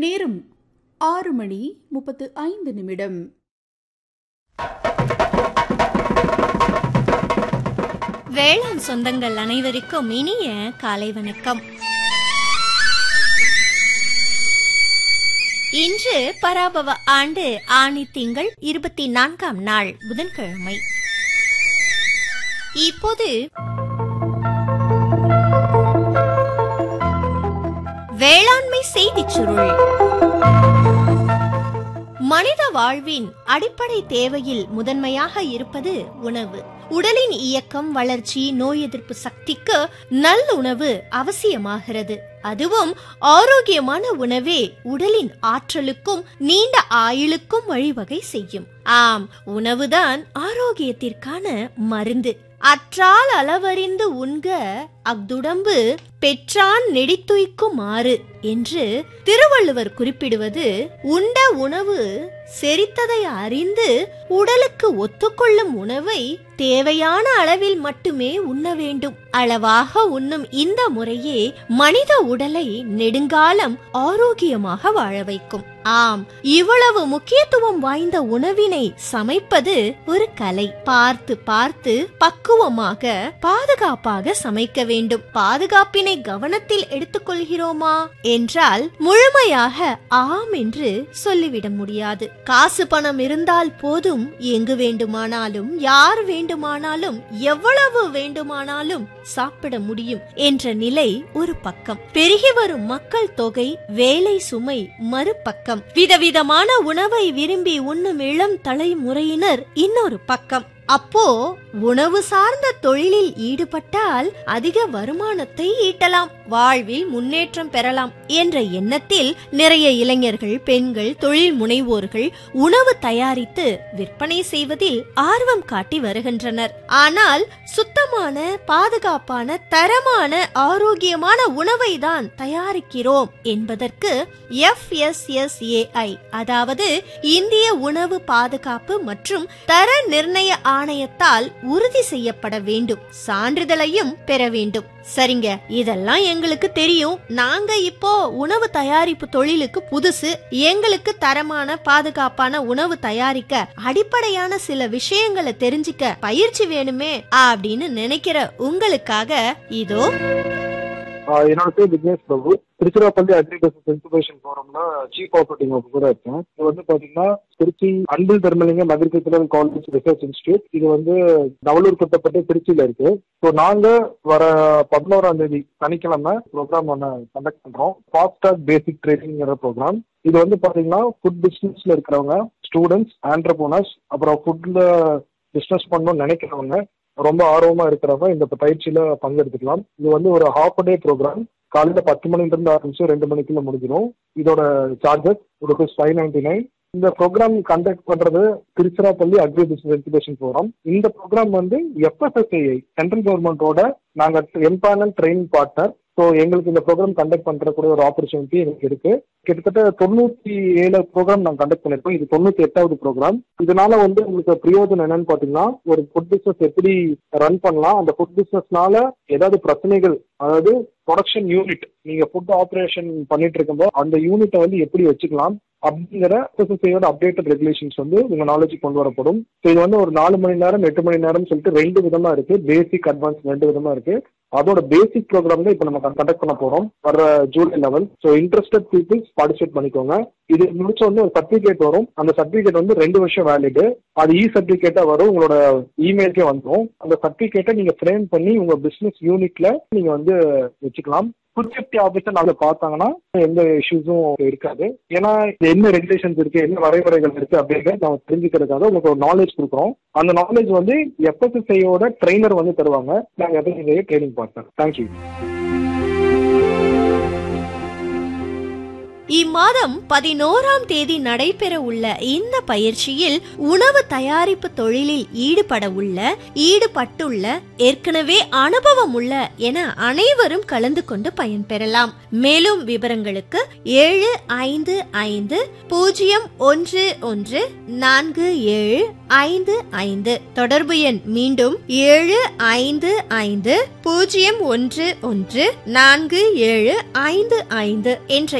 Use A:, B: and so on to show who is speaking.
A: நேரம் ஆறு மணி முப்பத்து ஐந்து நிமிடம்
B: வேளாண் சொந்தங்கள் அனைவருக்கும் இனிய காலை வணக்கம் இன்று பராபவ ஆண்டு ஆணி திங்கள் இருபத்தி நான்காம் நாள் புதன்கிழமை இப்போது வேளாண்மை செய்திச் சுருள் மனித வாழ்வின் அடிப்படை தேவையில் முதன்மையாக இருப்பது உணவு உடலின் இயக்கம் வளர்ச்சி நோய் எதிர்ப்பு சக்திக்கு நல்லுணவு அவசியமாகிறது அதுவும் ஆரோக்கியமான உணவே உடலின் ஆற்றலுக்கும் நீண்ட ஆயுளுக்கும் வழிவகை செய்யும் ஆம் உணவுதான் ஆரோக்கியத்திற்கான மருந்து அற்றால் அளவறிந்து உண்க அஃதுடம்பு பெற்றான் நெடித்துய்க்குமாறு என்று திருவள்ளுவர் குறிப்பிடுவது உண்ட உணவு செரித்ததை அறிந்து உடலுக்கு ஒத்துக்கொள்ளும் உணவை தேவையான அளவில் மட்டுமே உண்ண வேண்டும் அளவாக உண்ணும் இந்த முறையே மனித உடலை நெடுங்காலம் ஆரோக்கியமாக வாழ வைக்கும் ஆம் இவ்வளவு முக்கியத்துவம் வாய்ந்த உணவினை சமைப்பது ஒரு கலை பார்த்து பார்த்து பக்குவமாக பாதுகாப்பாக சமைக்க வேண்டும் பாதுகாப்பினை கவனத்தில் எடுத்துக்கொள்கிறோமா என்றால் முழுமையாக ஆம் என்று சொல்லிவிட முடியாது காசு பணம் இருந்தால் போதும் எங்கு வேண்டுமானாலும் யார் வேண்டுமானாலும் எவ்வளவு வேண்டுமானாலும் சாப்பிட முடியும் என்ற நிலை ஒரு பக்கம் பெருகி வரும் மக்கள் தொகை வேலை சுமை மறுபக்கம் விதவிதமான உணவை விரும்பி உண்ணும் இளம் தலைமுறையினர் இன்னொரு பக்கம் அப்போ உணவு சார்ந்த தொழிலில் ஈடுபட்டால் அதிக வருமானத்தை ஈட்டலாம் வாழ்வில் முன்னேற்றம் பெறலாம் என்ற எண்ணத்தில் நிறைய இளைஞர்கள் பெண்கள் தொழில் முனைவோர்கள் உணவு தயாரித்து விற்பனை செய்வதில் ஆர்வம் காட்டி வருகின்றனர் ஆனால் சுத்தமான பாதுகாப்பான தரமான ஆரோக்கியமான உணவை தான் தயாரிக்கிறோம் என்பதற்கு எஃப்எஸ்எஸ்ஏஐ அதாவது இந்திய உணவு பாதுகாப்பு மற்றும் தர நிர்ணய ஆணையத்தால் உறுதி செய்யப்பட வேண்டும் சான்றிதழையும் பெற வேண்டும் சரிங்க இதெல்லாம் எங்களுக்கு தெரியும் நாங்க இப்போ உணவு தயாரிப்பு தொழிலுக்கு புதுசு எங்களுக்கு தரமான பாதுகாப்பான உணவு தயாரிக்க அடிப்படையான சில விஷயங்களை தெரிஞ்சுக்க பயிற்சி வேணுமே அப்படின்னு நினைக்கிற உங்களுக்காக இதோ
C: ஆஹ் என்னோட பேர் Vignesh Prabhu Tiruchirappalli agri business incubation ஃபோரம்ல சீஃப் ஆப்ரேட்டிங் ஆஃபீஸரா இருக்கேன் இது வந்து பாத்தீங்கன்னா Trichy Anbil Dharmalingam agricultural college research institute இது வந்து நவலூர் குட்டப்பட்டு திருச்சியில இருக்கு ஸோ நாங்க வர பதினோராம் தேதி சனிக்கிழமை ப்ரோக்ராம் ஒன்று கண்டக்ட் பண்றோம் ஃபாஸ்டாக் பேசிக் ட்ரைனிங்கிற ப்ரோக்ராம் இது வந்து பாத்தீங்கன்னா ஃபுட் பிசினஸ்ல இருக்கிறவங்க ஸ்டூடெண்ட்ஸ் ஆண்டர்போனர்ஸ் அப்புறம் ஃபுட்ல பிசினஸ் பண்ணணும்னு நினைக்கிறவங்க ரொம்ப ஆர்வமா இருக்கிறவங்க இந்த பயிற்சியில பங்கெடுத்துக்கலாம் இது வந்து ஒரு ஹாஃப் டே ப்ரோக்ராம் காலையில பத்து மணில இருந்து ஆரம்பிச்சு ரெண்டு மணிக்குள்ள முடிஞ்சிடும் இதோட charges rupees five ninety nine இந்த ப்ரோக்ராம் கண்டக்ட் பண்றது Tiruchirappalli agri business education programme இந்த ப்ரோக்ராம் வந்து எஃப்எஸ்எஸ்ஐஐ சென்ட்ரல் கவர்மெண்டோட நாங்க எம்பேனல் ட்ரைனிங் பார்ட்னர் ஸோ எங்களுக்கு இந்த ப்ரோக்ராம் கண்டக்ட் பண்றக்கூடிய ஒரு ஆப்பர்ச்சுனிட்டி எனக்கு இருக்கு கிட்டத்தட்ட தொண்ணூத்தி ஏழு ப்ரோக்ராம் நாங்கள் கண்டக்ட் பண்ணிருக்கோம் இது தொண்ணூத்தி எட்டாவது ப்ரோக்ராம் இதனால வந்து உங்களுக்கு பிரயோஜனம் என்னன்னு பாத்தீங்கன்னா ஒரு ஃபுட் பிசினஸ் எப்படி ரன் பண்ணலாம் அந்த ஃபுட் பிசினஸ்னால ஏதாவது பிரச்சனைகள் அதாவது ப்ரொடக்ஷன் யூனிட் நீங்க ஃபுட் ஆப்ரேஷன் பண்ணிட்டு இருக்கும்போது அந்த யூனிட்டை வந்து எப்படி வச்சுக்கலாம் அப்படிங்கிற எஸ்எஸ்ஐயோட அப்டேட்டட் ரெகுலேஷன்ஸ் வந்து உங்க நாலேஜ் கொண்டு வரப்படும் ஸோ இது வந்து ஒரு நாலு மணி நேரம் எட்டு மணி நேரம் சொல்லிட்டு ரெண்டு விதமா இருக்கு பேசிக் அட்வான்ஸ் ரெண்டு விதமா இருக்கு அதோட பேசிக் ப்ரோக்ராம் தான் இப்போ நம்ம கண்டக்ட் பண்ண போறோம் வர ஜூலை level so interested peoples participate பண்ணிக்கோங்க இது முடிச்ச வந்து ஒரு சர்டிஃபிகேட் வரும் அந்த சர்டிஃபிகேட் வந்து ரெண்டு வருஷம் வேலிடு அது இ சர்டிஃபிகேட்டா வரும் உங்களோட இமெயிலுக்கே வந்துடும் அந்த சர்டிஃபிகேட்டை நீங்க ஃப்ரேம் பண்ணி உங்க பிசினஸ் யூனிட்ல நீங்க வந்து வச்சுக்கலாம் ஃபுட் சேஃப்டி ஆஃபீஸர் நாளை பார்த்தாங்கன்னா எந்த இஷ்யூஸும் இருக்காது ஏன்னா என்ன ரெகுலேஷன்ஸ் இருக்கு என்ன வரைமுறைகள் இருக்கு அப்படிங்கிறத நம்ம தெரிஞ்சுக்கிறதுக்காக உங்களுக்கு ஒரு நாலேஜ் கொடுக்குறோம் அந்த நாலேஜ் வந்து எஃப்எஸ்எஸ்ஐயோட ட்ரெயினர் வந்து தருவாங்க நாங்கள் எஃப்எஸ்எஸ்ஐ ட்ரைனிங் பார்ட்னர் தேங்க்யூ
B: இம்மாதம் பதினோராம் தேதி நடைபெற உள்ள இந்த பயிற்சியில் உணவு தயாரிப்பு தொழிலில் ஈடுபட உள்ள ஈடுபட்டுள்ள ஏற்கனவே அனுபவம் உள்ள என அனைவரும் கலந்து கொண்டு பயன்பெறலாம் மேலும் விவரங்களுக்கு ஏழு ஐந்து ஐந்து பூஜ்ஜியம் ஒன்று ஒன்று நான்கு ஏழு ஐந்து ஐந்து தொடர்பு எண் மீண்டும் ஏழு ஐந்து ஐந்து பூஜ்ஜியம் ஒன்று ஒன்று நான்கு ஏழு ஐந்து ஐந்து என்ற